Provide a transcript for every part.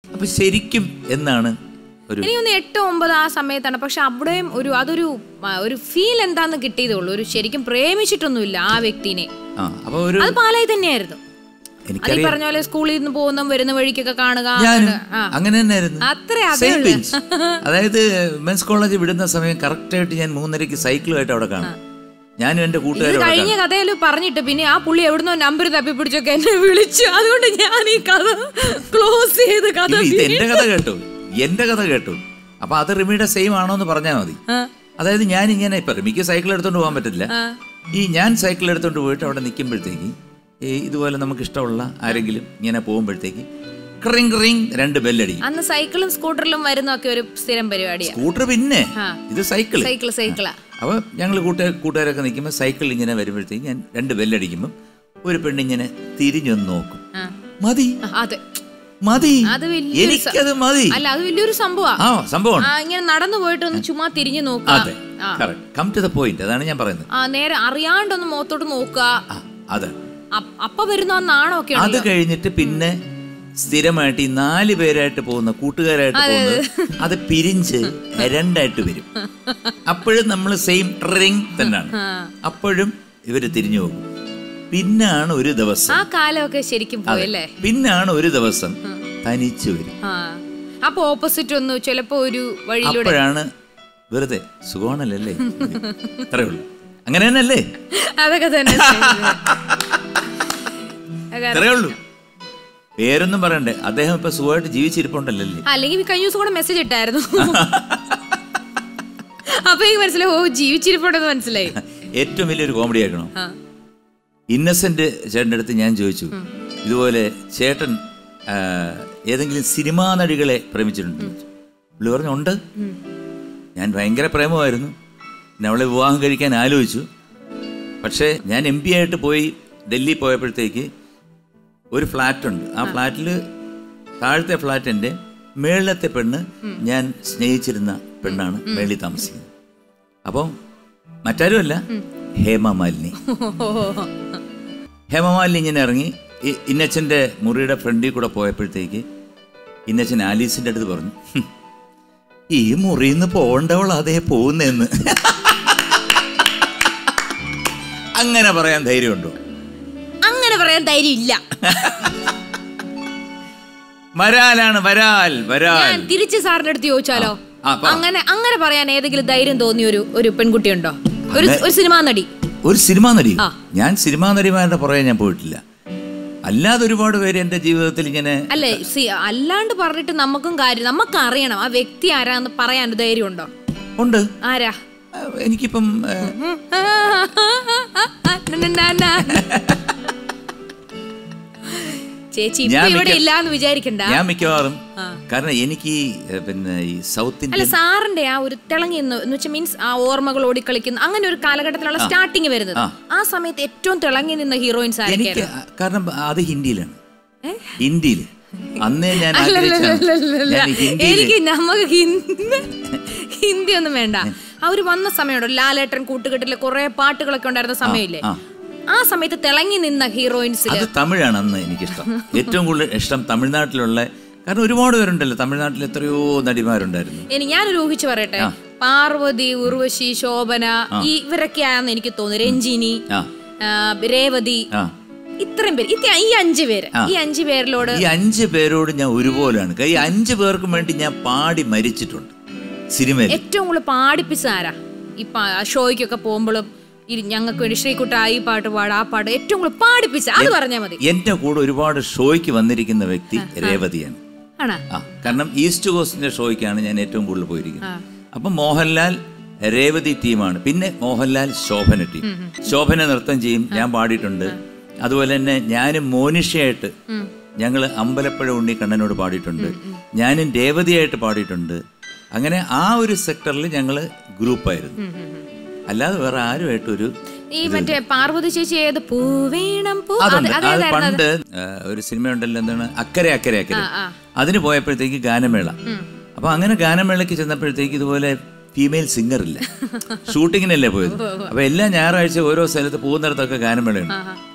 അപ്പൊ ശരിക്കും എന്നാണ് ഒരു എനിക്ക് തോന്നുന്നു എട്ട് ഒമ്പത് ആ സമയത്താണ് പക്ഷെ അവിടെയും ഒരു അതൊരു ആ, ഒരു ഫീൽ എന്താന്ന് കിട്ടിയതേ ഉള്ളൂ ഒരു ശരിക്കും പ്രേമിച്ചിട്ടൊന്നുമില്ല ആ വ്യക്തിനെ ആ അപ്പൊ ഒരു അത് പാലായി തന്നെയായിരുന്നു അത് ഈ എനിക്കറിയാം പറഞ്ഞ പോലെ സ്കൂളിൽ നിന്ന് പോകുന്ന വരുന്ന വഴിക്കൊക്കെ കാണുക ഞാനും ആ. അങ്ങനെ തന്നെയായിരുന്നു അത്രേ അതേ സെയിം ഉള്ളൂ. ബെഞ്ച് അതായത് മെൻസ് കോളേജ് വിടുന്ന സമയം കറക്റ്റായിട്ട് ഞാൻ മൂന്നരയ്ക്ക് സൈക്കിളുമായിട്ട് അവിടെ കാണും ഞാനും എന്റെ ഇത് കൂട്ടുകാരും അവിടെ കഴിഞ്ഞ കഥയിൽ പറഞ്ഞിട്ട് പിന്നെ ആ പുള്ളി എവിടുന്നോ നമ്പർ തപ്പിപ്പിടിച്ചൊക്കെ എന്നെ വിളിച്ചു അതുകൊണ്ട് ഞാൻ ഈ കഥ ക്ലോസ് ചെയ്ത് കഥ ഇല്ല, ഇത് എന്റെ കഥ കേട്ടു എന്റെ കഥ കേട്ടു അപ്പൊ അത് റിമിയുടെ സെയിം ആണോ എന്ന് പറഞ്ഞാൽ മതി ആ. അതായത് ഞാൻ ഇങ്ങനെ ഇപ്പൊ റിമിക്ക് സൈക്കിൾ എടുത്തോണ്ട് പോകാൻ പറ്റില്ല ഈ ഞാൻ സൈക്കിൾ എടുത്തോണ്ട് പോയിട്ട് അവിടെ നിൽക്കുമ്പോഴത്തേക്ക് ഈ ഇതുപോലെ നമുക്ക് ഇഷ്ടമുള്ള ആരെങ്കിലും ഇങ്ങനെ പോകുമ്പോഴത്തേക്ക് ക്രിങ് ക്രിങ് രണ്ട് ബെല്ലടിക്കും അന്ന് സൈക്കിളും സ്കൂട്ടറിലും വരുന്നൊക്കെ ഒരു സ്ഥിരം പരിപാടിയാ സ്കൂട്ടർ പിന്നെ ആ. ഇത് സൈക്കിൾ സൈക്കിൾ സൈക്കിളാ അപ്പോൾ ഞങ്ങൾ കൂട്ടുകാർ കൂട്ടുകാരൊക്കെ നിൽക്കുമ്പോൾ സൈക്കിൾ ഇങ്ങനെ വരുമ്പോഴത്തേക്ക് ഞാൻ രണ്ട് ബെല്ലടിക്കുമ്പോൾ ഒരു പെണ്ണിങ്ങനെ തിരിഞ്ഞൊന്ന് നോക്കും ആ. മതി ആ, അതെ മതി അത് വലിയൊരു സ- എനിക്കത് മതി അല്ല അത് വലിയൊരു സംഭവമാ ആ സംഭവമാണ് ആ ഇങ്ങനെ നടന്നു പോയിട്ട് ഒന്ന് ചുമ്മാ തിരിഞ്ഞു നോക്കുക അതെ ആ. കം ടു ദ പോയിന്റ് അതാണ് ഞാൻ പറയുന്നത് ആ നേരെ അറിയാണ്ടൊന്ന് മുഖത്തോട്ട് നോക്കുക ആ അതാണ് അ- അപ്പൊ വരുന്ന ആ നാണമൊക്കെ അത് കഴിഞ്ഞിട്ട് പിന്നെ സ്ഥിരമായിട്ട് ഈ നാല് പേരായിട്ട് പോകുന്ന കൂട്ടുകാരായിട്ട് പോകുന്നത് അത് പിരിഞ്ച് രണ്ടായിട്ട് വരും അപ്പോഴും നമ്മൾ സെയിം റിങ് തന്നെയാണ് അപ്പോഴും ഇവര് തിരിഞ്ഞു പോകും പിന്നാണ് ഒരു ദിവസം ആ കാലമൊക്കെ ശരിക്കും പോയല്ലേ പിന്നാണ് ഒരു ദിവസം തനിച്ചു വരും ആ അപ്പൊ ഓപ്പോസിറ്റ് ഒന്ന് ചിലപ്പോ ഒരു വഴിയിലൂടെ അപ്പോഴാണ് വെറുതെ സുഖമാണല്ലേ അത്രേ ഉള്ളൂ അങ്ങനെ തന്നെയല്ലേ അതൊക്കെ തന്നെ അത്രേ ഉള്ളൂ പേരൊന്നും പറയണ്ടേ അദ്ദേഹം ഇപ്പൊ സുഖമായിട്ട് ജീവിച്ചിരിപ്പുണ്ടല്ലേ അല്ലെങ്കിൽ കഴിഞ്ഞ ദിവസം കൂടെ മെസ്സേജ് ഇട്ടായിരുന്നു അപ്പൊ എനിക്ക് മനസ്സിലായി ഓ ജീവിച്ചിരിപ്പുണ്ടെന്ന് മനസ്സിലായി ഏറ്റവും വലിയൊരു കോമഡി ആക്കണം ആ. ഇന്നസെന്റ് ചേട്ടൻ്റെ അടുത്ത് ഞാൻ ചോദിച്ചു ഇതുപോലെ ചേട്ടൻ ആ, ഏതെങ്കിലും സിനിമാ നടികളെ പ്രേമിച്ചിട്ടുണ്ട് പുള്ളി പറഞ്ഞു ഉണ്ട് ഞാൻ ഭയങ്കര പ്രേമമായിരുന്നു പിന്നെ അവളെ വിവാഹം കഴിക്കാൻ ആലോചിച്ചു പക്ഷേ ഞാൻ എം പി ആയിട്ട് പോയി ഡൽഹി പോയപ്പോഴത്തേക്ക് ഒരു ഫ്ലാറ്റ് ഉണ്ട് ആ ഫ്ലാറ്റിൽ താഴത്തെ ഫ്ലാറ്റിൻ്റെ മേളിലത്തെ പെണ്ണ് ഞാൻ സ്നേഹിച്ചിരുന്ന പെണ്ണാണ് മേളിൽ താമസിക്കുന്നത് അപ്പം മറ്റാരുമല്ല ഹേമമാലിനി ഹേമമാലിനി ഇങ്ങനെ ഇറങ്ങി ഈ ഇന്നച്ചൻ്റെ മുറിയുടെ ഫ്രണ്ടിൽ കൂടെ പോയപ്പോഴത്തേക്ക് ഇന്നച്ചൻ ആലീസിൻ്റെ അടുത്ത് പറഞ്ഞു "ഹും, ഈ മുറിയിൽ നിന്ന് പോകേണ്ടവൾ അതേ പോകുന്നെന്ന് അങ്ങനെ പറയാൻ ധൈര്യമുണ്ടോ അങ്ങനെ പറയാൻ ധൈര്യം ഇല്ല വരാലാണ് വരാൽ വരാൽ ഞാൻ തിരിച്ച് സാറിന്റെ അടുത്ത് ചോദിച്ചാലോ ആ, പറ. അങ്ങനെ അങ്ങനെ പറയാൻ ഏതെങ്കിലും ധൈര്യം തോന്നിയ ഒരു ഒരു പെൺകുട്ടിയുണ്ടോ ഒരു ഒരു സിനിമാ നടി ഒരു സിനിമാ നടി ആ. ഞാൻ സിനിമാ നടിമാരുടെ പുറകെ ഞാൻ പോയിട്ടില്ല അല്ലാതെ ഒരുപാട് പേര് എൻ്റെ ജീവിതത്തിൽ ഇങ്ങനെ അല്ലേ സി അല്ലാണ്ട് പറഞ്ഞിട്ട് നമുക്കും കാര്യം നമുക്ക് അറിയണം ആ വ്യക്തി ആരാന്ന് പറയാൻ ധൈര്യം ഉണ്ടോ ഉണ്ട് ആരാ ആ, എനിക്കിപ്പം ആ, ചേച്ചി ഇപ്പൊ ഞാൻ ഇവിടെ മിക്ക- ഇല്ലാന്ന് വിചാരിക്കണ്ട ഞാൻ മിക്കവാറും കാരണം എനിക്ക് ഈ, ഏ, പിന്നെ ഈ സൗത്ത് അല്ല ഇന്ത്യൻ സാറിന്റെ ആ ഒരു തിളങ്ങി എന്ന് എന്ന് വെച്ചാൽ മീൻസ് ആ ഓർമ്മകൾ ഓടിക്കളിക്കുന്ന അങ്ങനെ ഒരു കാലഘട്ടത്തിലുള്ള സ്റ്റാർട്ടിങ് വരുന്നത് ആ സമയത്ത് ഏറ്റവും തിളങ്ങി നിന്ന ഹീറോയിൻസ് എനിക്ക് ആരൊക്കെയായിരുന്നു ആ- കാരണം അത് ഹിന്ദിയിലാണ് ഹിന്ദിയിൽ അന്നേ ഞാൻ ആഗ്രഹിച്ചാണ് അല്ലല്ലല്ലല്ല. ഞാൻ ഹിന്ദിയിൽ എനിക്ക് നമുക്ക് ഹിന്ദി ഹിന്ദി ഒന്നും വേണ്ട അവര് വന്ന സമയമുണ്ടോ ലാലേട്ടൻ കൂട്ടുകെട്ടിലെ കുറെ പാട്ടുകളൊക്കെ ഉണ്ടായിരുന്ന സമയമില്ലേ ആ. ആ സമയത്ത് തിളങ്ങി നിന്ന ഹീറോയിൻസിൽ അത് തമിഴാണ് അന്ന് എനിക്കിഷ്ടം ഏറ്റവും കൂടുതൽ ഇഷ്ടം തമിഴ്നാട്ടിലുള്ള കാരണം ഒരുപാട് പേരുണ്ടല്ലോ തമിഴ്നാട്ടിൽ എത്രയോ നടിമാരുണ്ടായിരുന്നു ഇനി ഞാനൊരു ഊഹിച്ചു പറയട്ടെ പാർവതി ഉർവശി ശോഭന ഈ ഇവരൊക്കെയാണെന്ന് എനിക്ക് തോന്നുന്നു രഞ്ജിനി ആ ആ, രേവതി ആ ഇത്രയും പേര് ഇത് ഈ അഞ്ചു പേര് ഈ അഞ്ചു പേരിലോട് ഈ അഞ്ച് പേരോട് ഞാൻ ഒരുപോലെയാണ് ഈ അഞ്ച് പേർക്കും വേണ്ടി ഞാൻ പാടി മരിച്ചിട്ടുണ്ട് സിനിമയിൽ ഏറ്റവും കൂടുതൽ പാടിപ്പിച്ച ആരാ ഈ പാ- ഷോയ്ക്കൊക്കെ പോകുമ്പോഴും ഞങ്ങൾക്ക് വേണ്ടി ശ്രീകുട്ട ഈ പാട്ട് പാട് ആ പാട്ട് ഏറ്റവും കൂടുതൽ പാടിപ്പിച്ച അത് പറഞ്ഞാൽ മതി എന്റെ കൂടെ ഒരുപാട് ഷോയ്ക്ക് വന്നിരിക്കുന്ന വ്യക്തി രേവതിയാണ് ആണാ ആ കാരണം ഈസ്റ്റ് കോസ്റ്റിന്റെ ഷോയ്ക്കാണ് ഞാൻ ഏറ്റവും കൂടുതൽ പോയിരിക്കുന്നത് അപ്പം മോഹൻലാൽ രേവതി ടീമാണ് പിന്നെ മോഹൻലാൽ ശോഭന ടീം ശോഭന നൃത്തം ചെയ്യും ഞാൻ പാടിയിട്ടുണ്ട് അതുപോലെ തന്നെ ഞാനും മോനിഷയായിട്ട് ഞങ്ങൾ അമ്പലപ്പുഴ ഉണ്ണി കണ്ണനോട് പാടിയിട്ടുണ്ട് ഞാനും രേവതിയായിട്ട് പാടിയിട്ടുണ്ട് അങ്ങനെ ആ ഒരു സെക്ടറിൽ ഞങ്ങൾ ഗ്രൂപ്പായിരുന്നു അല്ലാതെ വേറെ ആരുമായിട്ടൊരു ഈ മറ്റേ പാർവതി ചേച്ചി ഏത് പൂവീണം പൂ അതുണ്ട് അത് അത് അതേതായിരുന്നു അത്? പണ്ട് ആ, ഒരു സിനിമ ഉണ്ടല്ലോ എന്താണ് അക്കരെ അക്കരെ അക്കരെ ആ. അതിന് പോയപ്പോഴത്തേക്ക് ഗാനമേള അപ്പൊ അങ്ങനെ ഗാനമേളയ്ക്ക് ചെന്നപ്പോഴത്തേക്ക് ഇതുപോലെ ഫീമെയിൽ സിംഗർ ഇല്ല ഷൂട്ടിങ്ങിനല്ലേ പോയത് അപ്പൊ എല്ലാ ഞായറാഴ്ച ഓരോ സ്ഥലത്ത് പോകുന്നിടത്തൊക്കെ ഗാനമേളയുണ്ട്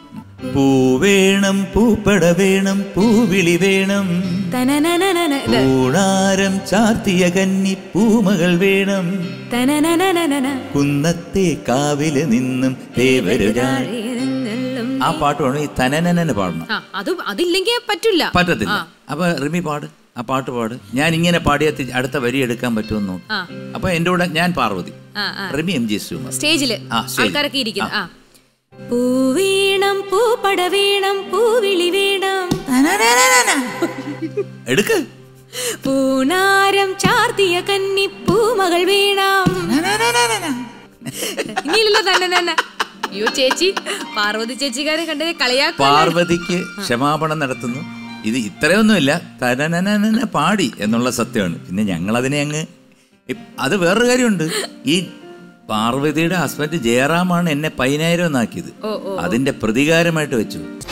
പൂ വേണം പൂപ്പട വേണം പൂവിളി വേണം തനനനനന ഇത്. പൂണാരം ചാർത്തിയ കന്നി പൂമകൾ വേണം തനനനനനന. കുന്നത്തെ കാവില് നിന്നും ദേവരുരാൾ ആ പാട്ട് വേണം ഈ തനനനെ പാടണം ആ അത് അതില്ലെങ്കിൽ പറ്റില്ല പറ്റത്തില്ല അപ്പൊ റിമി പാട് ആ പാട്ട് പാട് ഞാൻ ഇങ്ങനെ പാടിയ അടുത്ത വരി എടുക്കാൻ പറ്റുമെന്ന് നോക്കും ആ അപ്പൊ എന്റെ കൂടെ ഞാൻ പാർവതി ആ ആ റിമി എം ജി ശ്രീകുമാർ സ്റ്റേജില് ആ, സ്റ്റേജിൽ. ആൾക്കാരൊക്കെ ഇരിക്കുന്നു ആ പൂവീണം പൂപ്പട വീണം പൂവിളി വീണം എടുക്ക് പൂണാരം ചാർത്തിയ കന്നി പൂമകൾ വീണം ഇനിയില്ലല്ലോ തന്നെ തന്നെ അയ്യോ ചേച്ചി പാർവതി ചേച്ചിക്കാരെ കണ്ടത് കളിയാക്കും പാർവതിക്ക് ക്ഷമാപണം നടത്തുന്നു ഇത് ഇത്രയൊന്നുമില്ല തനനനന പാടി എന്നുള്ള സത്യമാണ് പിന്നെ ഞങ്ങൾ അതിനെ അങ്ങ് ഇപ്- അത് വേറൊരു കാര്യമുണ്ട് ഈ പാർവതിയുടെ ഹസ്ബൻഡ് ജയറാമാണ് എന്നെ പതിനായിരം എന്നാക്കിയത് ഓ ഓ അതിന്റെ പ്രതികാരമായിട്ട് വെച്ചു